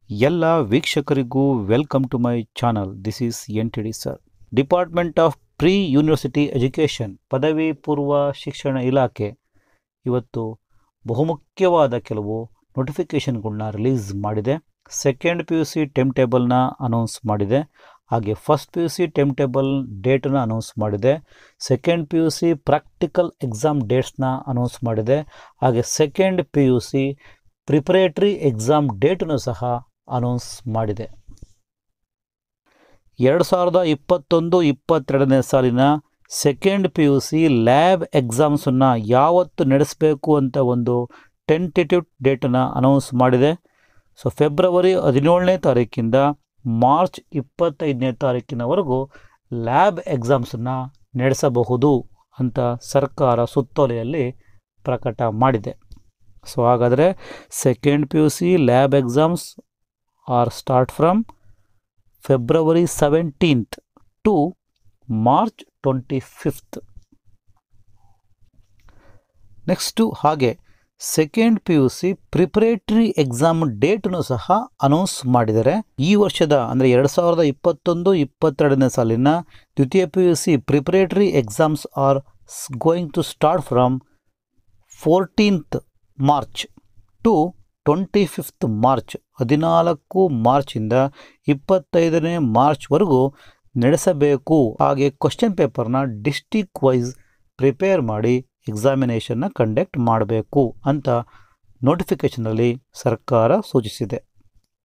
ಎಲ್ಲ ವೀಕ್ಷಕರಿಗೂ welcome to my channel this is N T D sir department of pre university education ಪದವಿ ಪೂರ್ವ ಶಿಕ್ಷಣ ಇಲಾಖೆ ಇವತ್ತು ಬಹುಮುಖ್ಯವಾದ ಕೆಲವು ನೋಟಿಫಿಕೇಷನ್ಗಳನ್ನ ರಿಲೀಸ್ ಮಾಡಿದೆ second P U C time ಟೇಬಲ್ನ ಅನೌನ್ಸ್ ಮಾಡಿದೆ ಹಾಗೆ first P U C time table ಡೇಟನ್ನ ಅನೌನ್ಸ್ ಮಾಡಿದೆ second P U C practical exam ಡೇಟ್ಸ್ನ ಅನೌನ್ಸ್ ಮಾಡಿದೆ ಹಾಗೆ second P U C preparatory exam ಡೇಟನ್ನು ಸಹ ಅನೌನ್ಸ್ ಮಾಡಿದೆ ಎರಡು ಸಾವಿರದ ಇಪ್ಪತ್ತೊಂದು ಇಪ್ಪತ್ತೆರಡನೇ ಸಾಲಿನ second P U C lab ಎಕ್ಸಾಮ್ಸನ್ನು ಯಾವತ್ತು ನಡೆಸಬೇಕು ಅಂತ ಒಂದು ಟೆಂಟೇಟಿವ್ ಡೇಟನ್ನು ಅನೌನ್ಸ್ ಮಾಡಿದೆ ಸೊ ಫೆಬ್ರವರಿ ಹದಿನೇಳನೇ ತಾರೀಕಿಂದ ಮಾರ್ಚ್ ಇಪ್ಪತ್ತೈದನೇ ತಾರೀಕಿನವರೆಗೂ ಲ್ಯಾಬ್ ಎಕ್ಸಾಮ್ಸನ್ನು ನಡೆಸಬಹುದು ಅಂತ ಸರ್ಕಾರ ಸುತ್ತೋಲೆಯಲ್ಲಿ ಪ್ರಕಟ ಮಾಡಿದೆ ಸೊ ಹಾಗಾದರೆ second P U C lab exams are start from February seventeenth to March twenty fifth next ಹಾಗೆ second P U C preparatory exam ಡೇಟನ್ನು ಸಹ ಅನೌನ್ಸ್ ಮಾಡಿದ್ದಾರೆ ಈ ವರ್ಷದ ಅಂದರೆ ಎರಡು ಸಾವಿರದ ಇಪ್ಪತ್ತೊಂದು ಇಪ್ಪತ್ತೆರಡನೇ ಸಾಲಿನ ದ್ವಿತೀಯ P U C preparatory exams are going to start from fourteenth March to twenty fifth March ಹದಿನಾಲ್ಕು ಮಾರ್ಚಿಂದ ಇಪ್ಪತ್ತೈದನೇ ಮಾರ್ಚ್ವರೆಗೂ ನಡೆಸಬೇಕು ಹಾಗೆ ಕ್ವಶನ್ ಪೇಪರ್ನ ಡಿಸ್ಟಿಕ್ ವೈಸ್ ಪ್ರಿಪೇರ್ ಮಾಡಿ ಎಕ್ಸಾಮಿನೇಷನ್ನ ಕಂಡಕ್ಟ್ ಮಾಡಬೇಕು ಅಂತ ನೋಟಿಫಿಕೇಷನಲ್ಲಿ ಸರ್ಕಾರ ಸೂಚಿಸಿದೆ